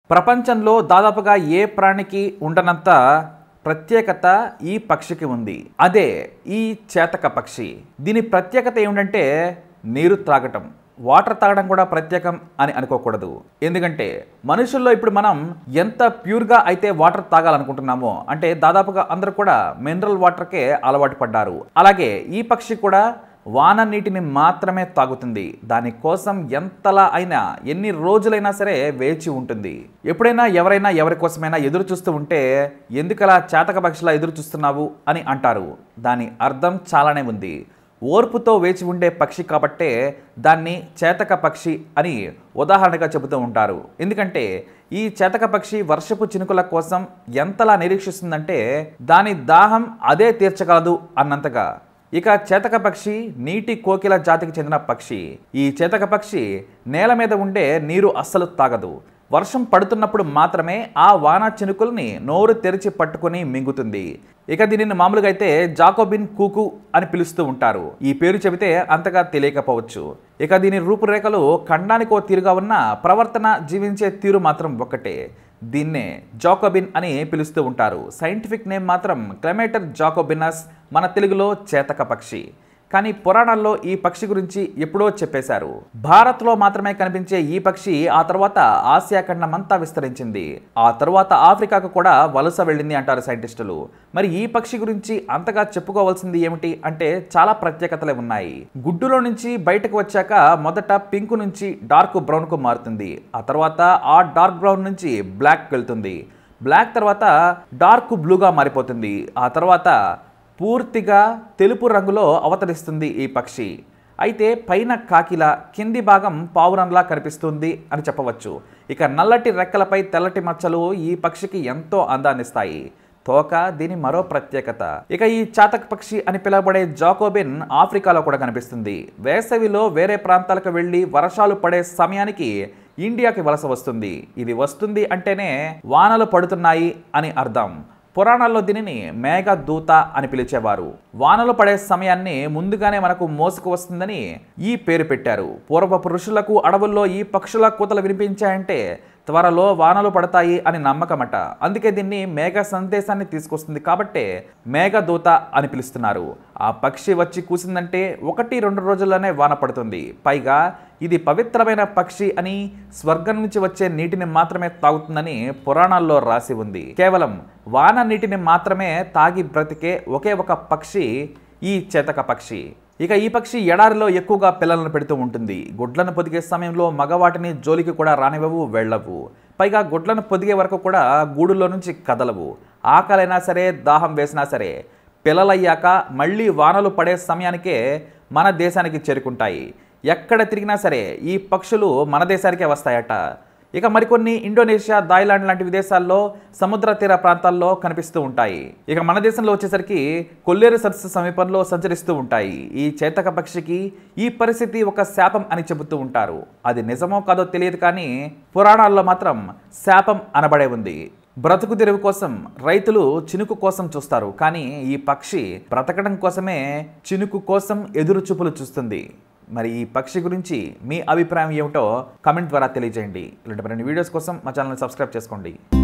ప్రపంచంలో దాదాపుగా ఏ ప్రాణికి ఉండనంత ప్రత్యేకత ఈ పక్షికి ఉంది అదే ఈ చేతక పక్షి దీని ప్రత్యేకత ఏమిటంటే నీరు త్రాగటం వాటర్ తాగడం కూడా ప్రత్యేకం అని అనుకోకూడదు ఎందుకంటే మనుషుల్లో ఇప్పుడు మనం ఎంత ప్యూర్గా అయితే వాటర్ తాగాలనుకుంటున్నామో అంటే దాదాపుగా అందరూ కూడా మినరల్ వాటర్కే అలవాటు పడ్డారు అలాగే ఈ పక్షి కూడా వాన నీటిని మాత్రమే తాగుతుంది దానికోసం ఎంతలా అయినా ఎన్ని రోజులైనా సరే వేచి ఉంటుంది ఎప్పుడైనా ఎవరైనా ఎవరి కోసమైనా ఎదురు చూస్తూ ఉంటే ఎందుకలా చేతక పక్షిలా ఎదురు చూస్తున్నావు అని అంటారు దాని అర్థం చాలానే ఉంది ఓర్పుతో వేచి ఉండే పక్షి కాబట్టే దాన్ని చేతక పక్షి అని ఉదాహరణగా చెబుతూ ఉంటారు ఎందుకంటే ఈ చేతక పక్షి వర్షపు చినుకుల కోసం ఎంతలా నిరీక్షిస్తుందంటే దాని దాహం అదే తీర్చగలదు అన్నంతగా ఇక చేతక పక్షి నీటి కోకిల జాతికి చెందిన పక్షి ఈ చేతక పక్షి నేల మీద ఉండే నీరు అస్సలు తాగదు వర్షం పడుతున్నప్పుడు మాత్రమే ఆ వాన చినుకుల్ని నోరు తెరిచి పట్టుకొని మింగుతుంది ఇక దీనిని మామూలుగా అయితే జాకోబిన్ కూకు అని పిలుస్తూ ఉంటారు ఈ పేరు చెబితే అంతగా తెలియకపోవచ్చు ఇక దీని రూపురేఖలు ఖండానికో తీరుగా ఉన్న ప్రవర్తన జీవించే తీరు మాత్రం ఒక్కటే దీన్నే జాకోబిన్ అని పిలుస్తూ ఉంటారు సైంటిఫిక్ నేమ్ మాత్రం క్లమేటర్ జాకోబినస్ మన తెలుగులో చేతక పక్షి కానీ పురాణాల్లో ఈ పక్షి గురించి ఎప్పుడో చెప్పేశారు భారత్లో మాత్రమే కనిపించే ఈ పక్షి ఆ తర్వాత ఆసియా ఖండమంతా విస్తరించింది ఆ తర్వాత ఆఫ్రికాకు కూడా వలస వెళ్ళింది అంటారు సైంటిస్టులు మరి ఈ పక్షి గురించి అంతగా చెప్పుకోవాల్సింది ఏమిటి అంటే చాలా ప్రత్యేకతలే ఉన్నాయి గుడ్డులో నుంచి బయటకు వచ్చాక మొదట పింక్ నుంచి డార్క్ బ్రౌన్కు మారుతుంది ఆ తర్వాత ఆ డార్క్ బ్రౌన్ నుంచి బ్లాక్ వెళ్తుంది బ్లాక్ తర్వాత డార్క్ బ్లూగా మారిపోతుంది ఆ తర్వాత పూర్తిగా తెలుపు రంగులో అవతరిస్తుంది ఈ పక్షి అయితే పైన కాకిల కింది భాగం పావురంలా కనిపిస్తుంది అని చెప్పవచ్చు ఇక నల్లటి రెక్కలపై తెల్లటి మచ్చలు ఈ పక్షికి ఎంతో అందాన్నిస్తాయి తోక దీని మరో ప్రత్యేకత ఇక ఈ చాతక పక్షి అని పిలువబడే జాకోబిన్ ఆఫ్రికాలో కూడా కనిపిస్తుంది వేసవిలో వేరే ప్రాంతాలకు వెళ్ళి వర్షాలు పడే సమయానికి ఇండియాకి వలస వస్తుంది ఇది వస్తుంది అంటేనే వానలు పడుతున్నాయి అని అర్థం పురాణాల్లో దీనిని మేఘదూత అని పిలిచేవారు వానలు పడే సమయాన్ని ముందుగానే మనకు మోసుకు వస్తుందని ఈ పేరు పెట్టారు పూర్వపు ఋషులకు అడవుల్లో ఈ పక్షుల కూతలు వినిపించాయంటే త్వరలో వానలు పడతాయి అని నమ్మకమట అందుకే దీన్ని మేఘ సందేశాన్ని తీసుకొస్తుంది కాబట్టే మేఘదూత అని పిలుస్తున్నారు ఆ పక్షి వచ్చి కూసిందంటే ఒకటి రెండు రోజుల్లోనే వాన పడుతుంది పైగా ఇది పవిత్రమైన పక్షి అని స్వర్గం నుంచి వచ్చే నీటిని మాత్రమే తాగుతుందని పురాణాల్లో రాసి ఉంది కేవలం వాన నీటిని మాత్రమే తాగి బ్రతికే ఒకే ఒక పక్షి ఈ చేతక పక్షి ఇక ఈ పక్షి ఎడారిలో ఎక్కువగా పిల్లలను పెడుతూ ఉంటుంది గుడ్లను పొదిగే సమయంలో మగవాటిని జోలికి కూడా రానివ్వవు వెళ్ళవు పైగా గుడ్లను పొదిగే వరకు కూడా గూడులో నుంచి కదలవు ఆకలైనా సరే దాహం వేసినా సరే పిల్లలయ్యాక మళ్ళీ వానలు పడే సమయానికే మన దేశానికి చేరుకుంటాయి ఎక్కడ తిరిగినా సరే ఈ పక్షులు మన దేశానికే వస్తాయట ఇక మరికొన్ని ఇండోనేషియా థాయిలాండ్ లాంటి విదేశాల్లో సముద్ర తీర ప్రాంతాల్లో కనిపిస్తూ ఉంటాయి ఇక మన దేశంలో వచ్చేసరికి కొల్లేరు సరస్సు సమీపంలో సంచరిస్తూ ఉంటాయి ఈ చేతక పక్షికి ఈ పరిస్థితి ఒక శాపం అని చెబుతూ ఉంటారు అది నిజమో కాదో తెలియదు కానీ పురాణాల్లో మాత్రం శాపం అనబడే ఉంది బ్రతుకు తెరువు కోసం రైతులు చినుకు కోసం చూస్తారు కానీ ఈ పక్షి బ్రతకడం కోసమే చినుకు కోసం ఎదురు చూపులు చూస్తుంది మరి ఈ పక్షి గురించి మీ అభిప్రాయం ఏమిటో కమెంట్ ద్వారా తెలియజేయండి ఇలాంటి మరిన్ని వీడియోస్ కోసం మా ఛానల్ని సబ్స్క్రైబ్ చేసుకోండి